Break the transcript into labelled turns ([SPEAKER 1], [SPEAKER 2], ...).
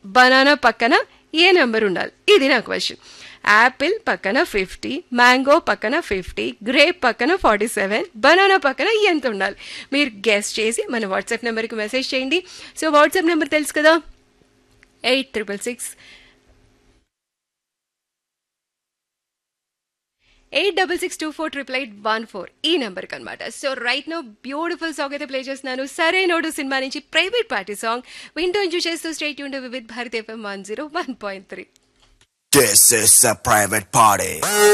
[SPEAKER 1] Banana పక్కన ఏ number ఉండాలి ఇది నా క్వశ్చన్ యాపిల్ పక్కన ఫిఫ్టీ మ్యాంగో పక్కన ఫిఫ్టీ గ్రేప్ పక్కన ఫార్టీ సెవెన్ బనానా పక్కన ఎంత ఉండాలి మీరు గెస్ట్ చేసి మన వాట్సాప్ నెంబర్కి మెసేజ్ చేయండి సో వాట్సాప్ నెంబర్ తెలుసు కదా eight triple six eight double six two four triple eight one four ఈ నెంబర్కి అనమాట so right no beautiful song అయితే ప్లే చేస్తున్నాను సరే నోడు సినిమా నుంచి ప్రైవేట్ పార్టీ సాంగ్ వింటూ ఎంజాయ్ చేస్తూ స్టేట్ యూన్ with Bharat FM one zero one point three
[SPEAKER 2] This is a private party.